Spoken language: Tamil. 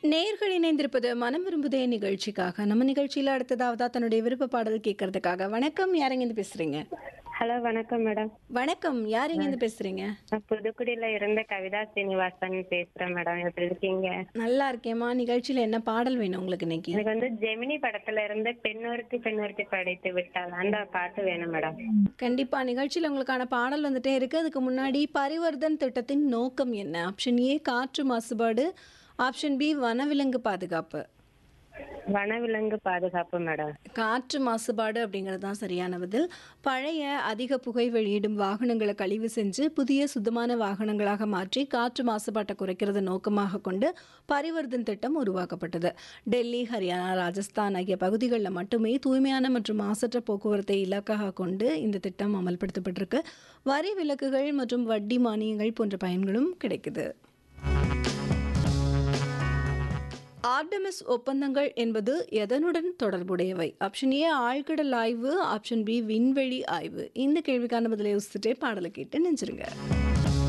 நேர்கள் இணைந்திருப்பது மனம் விரும்புதே நிகழ்ச்சிக்காக நம்ம நிகழ்ச்சியில அடுத்ததாவதா தன்னுடைய விருப்ப பாடல் கேட்கறதுக்காக வணக்கம் யாருங்க இருந்து பேசுறீங்க ஹலோ வணக்கம் மேடம் வணக்கம் யாருங்க இருந்து பேசுறீங்க நான் புதுக்குடியில இருந்த கவிதா சீனிவாசன் பேசுறேன் மேடம் எப்படி இருக்கீங்க நல்லா இருக்கேம்மா நிகழ்ச்சியில என்ன பாடல் வேணும் உங்களுக்கு இன்னைக்கு எனக்கு வந்து ஜெமினி படத்துல இருந்து பெண்ணொருத்தி பெண்ணொருத்தி படைத்து விட்டால் அந்த பாட்டு வேணும் மேடம் கண்டிப்பா நிகழ்ச்சியில உங்களுக்கான பாடல் வந்துட்டே இருக்கு அதுக்கு முன்னாடி பரிவர்த்தன் திட்டத்தின் நோக்கம் என்ன ஆப்ஷன் ஏ காற்று மாசுபாடு ஆப்ஷன் பி வனவிலங்கு பாதுகாப்பு வனவிலங்கு பாதுகாப்பு மேடம் காற்று மாசுபாடு அப்படிங்கிறது தான் சரியான பதில் பழைய அதிக புகை வெளியிடும் வாகனங்களை கழிவு செஞ்சு புதிய சுத்தமான வாகனங்களாக மாற்றி காற்று மாசுபாட்டை குறைக்கிறது நோக்கமாக கொண்டு பரிவர்த்தன் திட்டம் உருவாக்கப்பட்டது டெல்லி ஹரியானா ராஜஸ்தான் ஆகிய பகுதிகளில் மட்டுமே தூய்மையான மற்றும் மாசற்ற போக்குவரத்தை இலக்காக கொண்டு இந்த திட்டம் அமல்படுத்தப்பட்டிருக்கு வரி விலக்குகள் மற்றும் வட்டி மானியங்கள் போன்ற பயன்களும் கிடைக்குது ஆர்டமிஸ் ஒப்பந்தங்கள் என்பது எதனுடன் தொடர்புடையவை ஆப்ஷன் ஏ ஆழ்கடல் ஆய்வு ஆப்ஷன் பி விண்வெளி ஆய்வு இந்த கேள்விக்கான பதிலை யோசிச்சுட்டே பாடலை கேட்டு நெஞ்சிருங்க